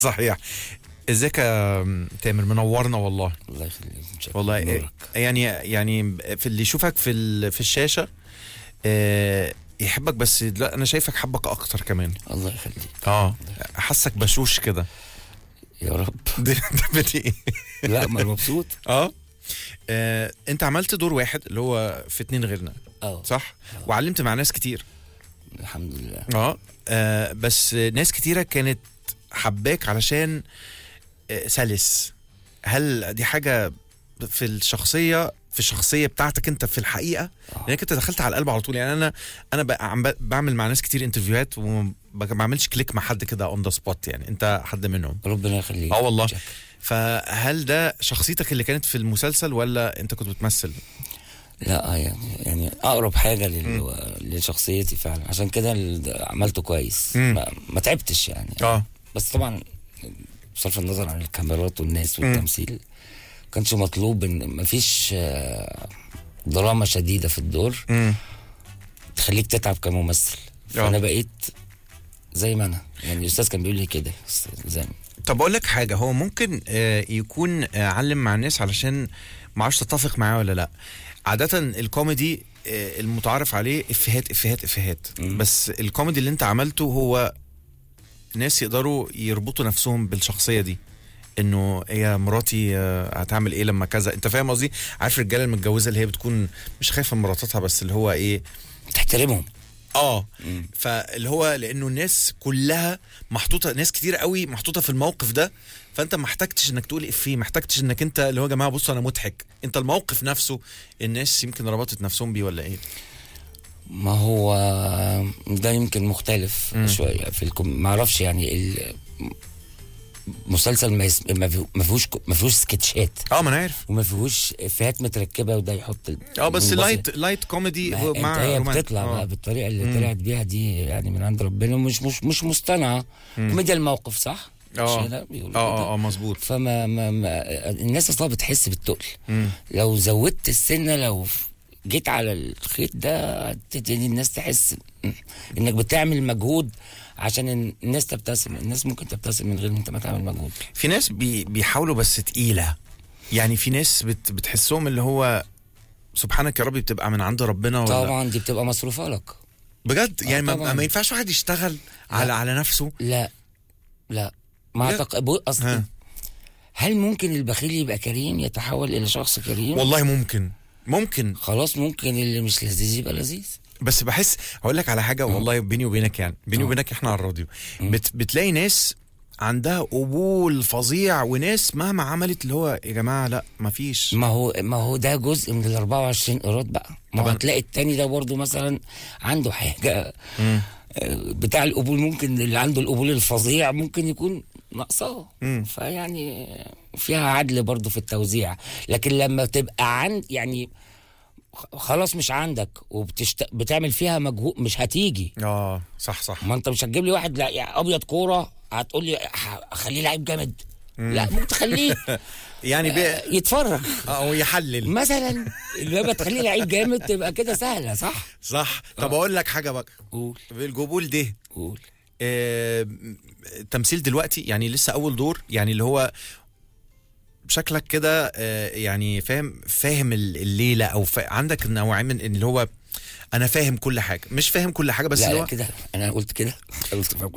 صحيح ازيك يا تامر منورنا والله الله يخليك متشكر. والله نورك. يعني يعني في اللي يشوفك في ال- في الشاشه آه، يحبك بس لا انا شايفك حبك اكتر كمان الله يخليك اه حاسك بشوش كده يا رب ده ده بدي ايه لا ما أنا مبسوط اه آه، انت عملت دور واحد اللي هو في اتنين غيرنا اه صح وعلمت مع ناس كتير الحمد لله اه آه، بس ناس كتيره كانت حباك علشان آه، سلس هل دي حاجه في الشخصيه في الشخصيه بتاعتك انت في الحقيقه آه. لانك انت دخلت على القلب على طول يعني انا انا بقى عم ب- بعمل مع ناس كتير انترفيوهات وما بعملش كليك مع حد كده اون ذا سبوت يعني انت حد منهم ربنا يخليك اه والله متشكر. فهل ده شخصيتك اللي كانت في المسلسل ولا انت كنت بتمثل لا يعني يعني اقرب حاجه لل... لشخصيتي فعلا عشان كده ال- عملته كويس مم. ما, ما تعبتش يعني اه بس طبعا بصرف النظر عن الكاميرات والناس والتمثيل كانش مطلوب ان مفيش آه، دراما شديده في الدور امم تخليك تتعب كممثل آه. فانا بقيت زي ما انا يعني الاستاذ كان بيقول لي كده زي طب اقول لك حاجه هو ممكن آه، يكون آه، علم مع الناس علشان ما اعرفش تتفق معاه ولا لا عاده الكوميدي آه، المتعارف عليه افيهات افيهات افيهات مم. بس الكوميدي اللي انت عملته هو ناس يقدروا يربطوا نفسهم بالشخصيه دي انه هي مراتي آه، هتعمل ايه لما كذا انت فاهم قصدي عارف الرجاله المتجوزه اللي هي بتكون مش خايفه من مراتاتها بس اللي هو ايه تحترمهم اه مم. فاللي هو لانه الناس كلها محطوطه ناس كتير قوي محطوطه في الموقف ده فانت ما احتجتش انك تقول افيه ما احتجتش انك انت اللي هو يا جماعه بصوا انا مضحك انت الموقف نفسه الناس يمكن ربطت نفسهم بيه ولا ايه ما هو ده يمكن مختلف مم. شويه في الكم ما اعرفش يعني ال- مسلسل ما يس- ما فيه- ما فيهوش ما فيهوش سكتشات اه ما انا عارف وما فيهوش افيهات متركبه وده يحط ال- اه بس المنبسط. لايت لايت كوميدي ما هو هي- مع انت هي رومان. بتطلع آه. بقى بالطريقه اللي مم. طلعت بيها دي يعني من عند ربنا مش مش مش مصطنعه كوميديا الموقف صح؟ اه مش كده بيقولوا اه كده؟ اه اه مظبوط فما ما ما الناس اصلا بتحس بالتقل مم. لو زودت السنه لو جيت على الخيط ده هتبتدي الناس تحس انك بتعمل مجهود عشان الناس تبتسم الناس ممكن تبتسم من غير ما انت ما تعمل مجهود في ناس بي بيحاولوا بس تقيله يعني في ناس بت بتحسهم اللي هو سبحانك يا ربي بتبقى من عند ربنا ولا طبعا دي بتبقى مصروفه لك بجد يعني ما, طبعاً. ما ينفعش واحد يشتغل على على نفسه لا لا ما لا. أعتقد بو- اصل ها. هل ممكن البخيل يبقى كريم يتحول الى شخص كريم والله ممكن ممكن خلاص ممكن اللي مش لذيذ يبقى لذيذ بس بحس هقول لك على حاجه والله بيني وبينك يعني بيني آه. وبينك احنا على الراديو بت بتلاقي ناس عندها قبول فظيع وناس مهما عملت اللي هو يا جماعه لا مفيش ما هو ما هو ده جزء من ال 24 ايراد بقى ما هو طبعاً. هتلاقي التاني ده برضه مثلا عنده حاجه مم. آه، بتاع القبول ممكن اللي عنده القبول الفظيع ممكن يكون ناقصاه مم. فيعني فيها عدل برضه في التوزيع لكن لما تبقى عند يعني خ- خلاص مش عندك وبتشت... بتعمل فيها مجهود مش هتيجي اه صح صح ما انت مش هتجيب لي واحد لا يعني ابيض كوره هتقول لي ح- خليه لعيب جامد لا ممكن تخليه يعني بي... يتفرج اه يحلل مثلا لما تخليه لعيب جامد تبقى كده سهله صح صح طب اقول لك حاجه بقى قول القبول ده قول آه، تمثيل دلوقتي يعني لسه اول دور يعني اللي هو شكلك كده آه، يعني فاهم فاهم ال- الليله او فا عندك نوعين من اللي هو انا فاهم كل حاجه مش فاهم كل حاجه بس لا اللي لا هو كده انا قلت كده قلت فاهم